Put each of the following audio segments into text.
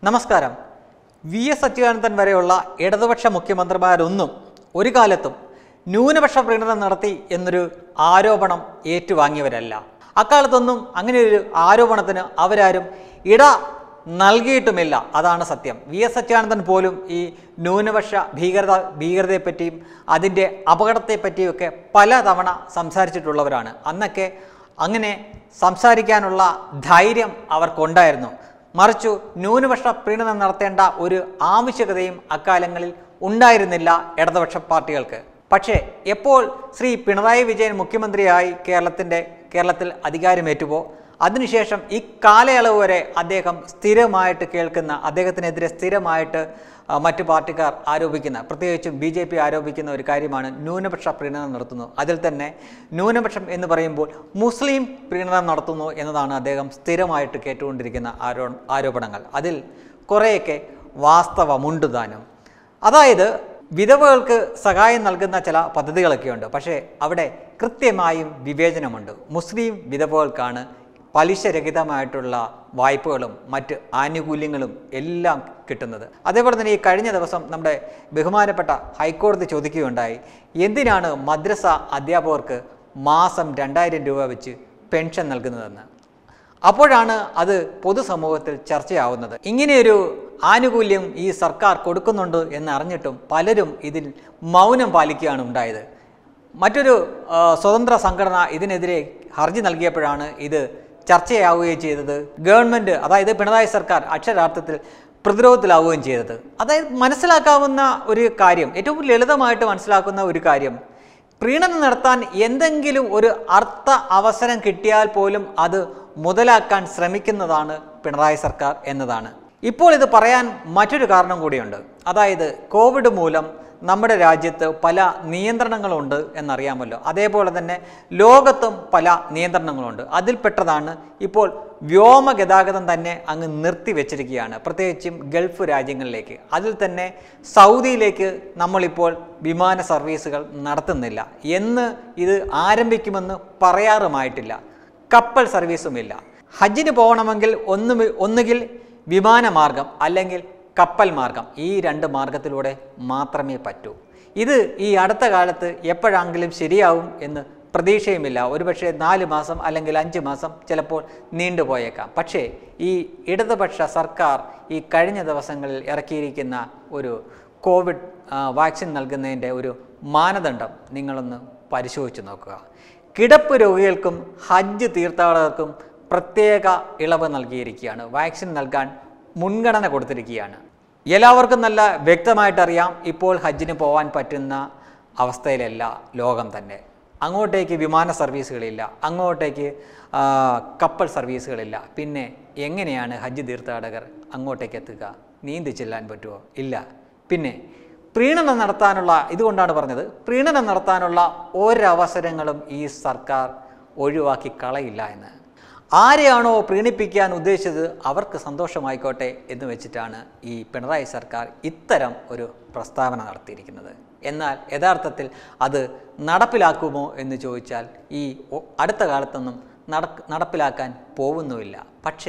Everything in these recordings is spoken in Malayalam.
നമസ്കാരം വി എസ് അച്യുതാനന്ദൻ വരെയുള്ള ഇടതുപക്ഷ മുഖ്യമന്ത്രിമാരൊന്നും ഒരു കാലത്തും ന്യൂനപക്ഷ പ്രീണനം നടത്തി എന്നൊരു ആരോപണം ഏറ്റുവാങ്ങിയവരല്ല അക്കാലത്തൊന്നും അങ്ങനെ ഒരു ആരോപണത്തിന് അവരാരും ഇട നൽകിയിട്ടുമില്ല അതാണ് സത്യം വി എസ് അച്യുതാനന്ദൻ പോലും ഈ ന്യൂനപക്ഷ ഭീകരത ഭീകരതയെപ്പറ്റിയും അതിൻ്റെ അപകടത്തെപ്പറ്റിയൊക്കെ പലതവണ സംസാരിച്ചിട്ടുള്ളവരാണ് അന്നൊക്കെ അങ്ങനെ സംസാരിക്കാനുള്ള ധൈര്യം അവർക്കുണ്ടായിരുന്നു മറിച്ചു ന്യൂനപക്ഷ പ്രീണനം നടത്തേണ്ട ഒരു ആവശ്യകതയും അക്കാലങ്ങളിൽ ഉണ്ടായിരുന്നില്ല ഇടതുപക്ഷ പാർട്ടികൾക്ക് പക്ഷേ എപ്പോൾ ശ്രീ പിണറായി വിജയൻ മുഖ്യമന്ത്രിയായി കേരളത്തിൻ്റെ കേരളത്തിൽ അധികാരമേറ്റുപോ അതിനുശേഷം ഈ കാലയളവ് വരെ അദ്ദേഹം സ്ഥിരമായിട്ട് കേൾക്കുന്ന അദ്ദേഹത്തിനെതിരെ സ്ഥിരമായിട്ട് ആ, മറ്റു പാർട്ടിക്കാർ ആരോപിക്കുന്ന പ്രത്യേകിച്ചും ബി ജെ പി ആരോപിക്കുന്ന ഒരു കാര്യമാണ് ന്യൂനപക്ഷ പ്രീണനം നടത്തുന്നു അതിൽ തന്നെ ന്യൂനപക്ഷം എന്ന് പറയുമ്പോൾ മുസ്ലിം പ്രീണനം നടത്തുന്നു എന്നതാണ് അദ്ദേഹം സ്ഥിരമായിട്ട് കേട്ടുകൊണ്ടിരിക്കുന്ന ആരോ ആരോപണങ്ങൾ അതിൽ കുറേയൊക്കെ വാസ്തവമുണ്ട് താനും അതായത് വിധവകൾക്ക് സഹായം നൽകുന്ന ചില പദ്ധതികളൊക്കെയുണ്ട് പക്ഷേ അവിടെ കൃത്യമായും വിവേചനമുണ്ട് മുസ്ലിം വിധവകൾക്കാണ് പലിശരഹിതമായിട്ടുള്ള വായ്പകളും മറ്റ് ആനുകൂല്യങ്ങളും എല്ലാം കിട്ടുന്നത് അതേപോലെ തന്നെ ഈ കഴിഞ്ഞ ദിവസം നമ്മുടെ ബഹുമാനപ്പെട്ട ഹൈക്കോടതി ചോദിക്കുകയുണ്ടായി എന്തിനാണ് മദ്രസ അധ്യാപകർക്ക് മാസം രണ്ടായിരം രൂപ വെച്ച് പെൻഷൻ നൽകുന്നതെന്ന് അപ്പോഴാണ് അത് പൊതുസമൂഹത്തിൽ ചർച്ചയാവുന്നത് ഇങ്ങനെയൊരു ആനുകൂല്യം ഈ സർക്കാർ കൊടുക്കുന്നുണ്ട് എന്ന് അറിഞ്ഞിട്ടും പലരും ഇതിൽ മൗനം പാലിക്കുകയാണ് ഉണ്ടായത് മറ്റൊരു ആ, സ്വതന്ത്ര സംഘടന ഇതിനെതിരെ ഹർജി നൽകിയപ്പോഴാണ് ഇത് ചർച്ചയാവുകയും ചെയ്തത് ഗവൺമെൻറ് അതായത് പിണറായി സർക്കാർ അക്ഷരാർത്ഥത്തിൽ പ്രതിരോധത്തിലാവുകയും ചെയ്തത് അതായത് മനസ്സിലാക്കാവുന്ന ഒരു കാര്യം ഏറ്റവും ലളിതമായിട്ട് മനസ്സിലാക്കുന്ന ഒരു കാര്യം പ്രീണനം നടത്താൻ എന്തെങ്കിലും ഒരു അർത്ഥ അവസരം കിട്ടിയാൽ പോലും അത് മുതലാക്കാൻ ശ്രമിക്കുന്നതാണ് പിണറായി സർക്കാർ എന്നതാണ് ഇപ്പോൾ ഇത് പറയാൻ മറ്റൊരു കാരണം കൂടിയുണ്ട് അതായത് കോവിഡ് മൂലം നമ്മുടെ രാജ്യത്ത് പല നിയന്ത്രണങ്ങളുണ്ട് എന്നറിയാമല്ലോ അതേപോലെ തന്നെ ലോകത്തും പല നിയന്ത്രണങ്ങളുണ്ട് അതിൽപ്പെട്ടതാണ് ഇപ്പോൾ വ്യോമ ഗതാഗതം തന്നെ അങ്ങ് നിർത്തിവെച്ചിരിക്കുകയാണ് പ്രത്യേകിച്ചും ഗൾഫ് രാജ്യങ്ങളിലേക്ക് അതിൽ തന്നെ സൗദിയിലേക്ക് നമ്മളിപ്പോൾ വിമാന സർവീസുകൾ നടത്തുന്നില്ല എന്ന് ഇത് ആരംഭിക്കുമെന്ന് പറയാറുമായിട്ടില്ല കപ്പൽ സർവീസുമില്ല ഹജ്ജിന് പോകണമെങ്കിൽ ഒന്ന് ഒന്നുകിൽ വിമാനമാർഗം അല്ലെങ്കിൽ കപ്പൽ മാർഗം ഈ രണ്ട് മാർഗത്തിലൂടെ മാത്രമേ പറ്റൂ ഇത് ഈ അടുത്ത കാലത്ത് എപ്പോഴെങ്കിലും ശരിയാവും എന്ന് പ്രതീക്ഷയുമില്ല ഒരുപക്ഷെ നാല് മാസം അല്ലെങ്കിൽ അഞ്ച് മാസം ചിലപ്പോൾ നീണ്ടുപോയേക്കാം പക്ഷേ ഈ ഇടതുപക്ഷ സർക്കാർ ഈ കഴിഞ്ഞ ദിവസങ്ങളിൽ ഇറക്കിയിരിക്കുന്ന ഒരു കോവിഡ് ആ, വാക്സിൻ നൽകുന്നതിൻ്റെ ഒരു മാനദണ്ഡം നിങ്ങളൊന്ന് പരിശോധിച്ച് നോക്കുക കിടപ്പ് രോഗികൾക്കും ഹജ്ജ് തീർത്ഥാടകർക്കും പ്രത്യേക ഇളവ് നൽകിയിരിക്കുകയാണ് വാക്സിൻ നൽകാൻ മുൻഗണന കൊടുത്തിരിക്കുകയാണ് എല്ലാവർക്കും നല്ല വ്യക്തമായിട്ടറിയാം ഇപ്പോൾ ഹജ്ജിന് പോകാൻ പറ്റുന്ന അവസ്ഥയിലല്ല ലോകം തന്നെ അങ്ങോട്ടേക്ക് വിമാന സർവീസുകളില്ല അങ്ങോട്ടേക്ക് ആ, കപ്പൽ സർവീസുകളില്ല പിന്നെ എങ്ങനെയാണ് ഹജ്ജ് തീർത്ഥാടകർ അങ്ങോട്ടേക്ക് എത്തുക നീന്തി ചെല്ലാൻ പറ്റുമോ ഇല്ല പിന്നെ പ്രീണനം നടത്താനുള്ള ഇതുകൊണ്ടാണ് പറഞ്ഞത് പ്രീണനം നടത്താനുള്ള ഒരവസരങ്ങളും ഈ സർക്കാർ ഒഴിവാക്കി കളയില്ല എന്ന് ആരെയാണോ പ്രീണിപ്പിക്കാൻ ഉദ്ദേശിച്ചത് അവർക്ക് സന്തോഷമായിക്കോട്ടെ എന്ന് വെച്ചിട്ടാണ് ഈ പിണറായി സർക്കാർ ഇത്തരം ഒരു പ്രസ്താവന നടത്തിയിരിക്കുന്നത് എന്നാൽ യഥാർത്ഥത്തിൽ അത് നടപ്പിലാക്കുമോ എന്ന് ചോദിച്ചാൽ ഈ ഒ- അടുത്ത കാലത്തൊന്നും നടക്ക് നടപ്പിലാക്കാൻ പോകുന്നുമില്ല പക്ഷേ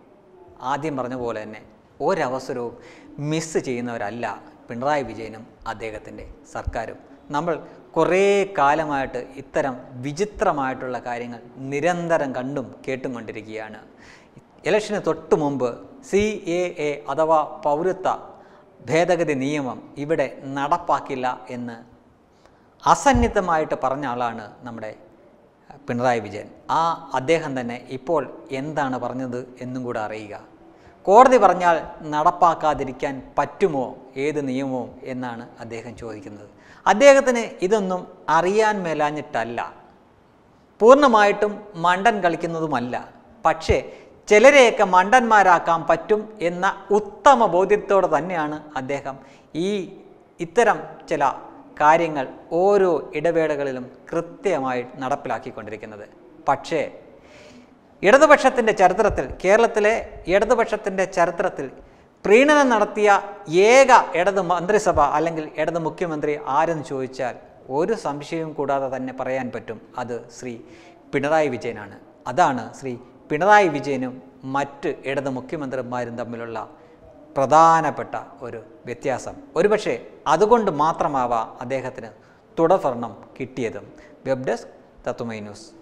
ആദ്യം പറഞ്ഞ പോലെ തന്നെ ഒരവസരവും മിസ് ചെയ്യുന്നവരല്ല പിണറായി വിജയനും അദ്ദേഹത്തിൻ്റെ സർക്കാരും നമ്മൾ കുറേ കാലമായിട്ട് ഇത്തരം വിചിത്രമായിട്ടുള്ള കാര്യങ്ങൾ നിരന്തരം കണ്ടും കേട്ടും കൊണ്ടിരിക്കുകയാണ് ഇലക്ഷന് തൊട്ട് മുമ്പ് സി എ എ അഥവാ പൗരത്വ ഭേദഗതി നിയമം ഇവിടെ നടപ്പാക്കില്ല എന്ന് അസന്നിഗ്ധമായിട്ട് പറഞ്ഞ ആളാണ് നമ്മുടെ പിണറായി വിജയൻ ആ അദ്ദേഹം തന്നെ ഇപ്പോൾ എന്താണ് പറഞ്ഞത് എന്നും കൂടെ അറിയുക കോടതി പറഞ്ഞാൽ നടപ്പാക്കാതിരിക്കാൻ പറ്റുമോ ഏത് നിയമവും എന്നാണ് അദ്ദേഹം ചോദിക്കുന്നത് അദ്ദേഹത്തിന് ഇതൊന്നും അറിയാൻ മേലാഞ്ഞിട്ടല്ല പൂർണ്ണമായിട്ടും മണ്ടൻ കളിക്കുന്നതുമല്ല പക്ഷേ ചിലരെയൊക്കെ മണ്ടന്മാരാക്കാൻ പറ്റും എന്ന ഉത്തമ ബോധ്യത്തോടെ തന്നെയാണ് അദ്ദേഹം ഈ ഇത്തരം ചില കാര്യങ്ങൾ ഓരോ ഇടവേളകളിലും കൃത്യമായി നടപ്പിലാക്കിക്കൊണ്ടിരിക്കുന്നത് പക്ഷേ ഇടതുപക്ഷത്തിൻ്റെ ചരിത്രത്തിൽ കേരളത്തിലെ ഇടതുപക്ഷത്തിൻ്റെ ചരിത്രത്തിൽ പ്രീണനം നടത്തിയ ഏക ഇടത് മന്ത്രിസഭ അല്ലെങ്കിൽ ഇടത് മുഖ്യമന്ത്രി ആരെന്ന് ചോദിച്ചാൽ ഒരു സംശയവും കൂടാതെ തന്നെ പറയാൻ പറ്റും അത് ശ്രീ പിണറായി വിജയനാണ് അതാണ് ശ്രീ പിണറായി വിജയനും മറ്റ് ഇടത് മുഖ്യമന്ത്രിമാരും തമ്മിലുള്ള പ്രധാനപ്പെട്ട ഒരു വ്യത്യാസം ഒരുപക്ഷെ അതുകൊണ്ട് മാത്രമാവാം അദ്ദേഹത്തിന് തുടർഭരണം കിട്ടിയതും വെബ് ഡെസ്ക് തത്തുമൈ ന്യൂസ്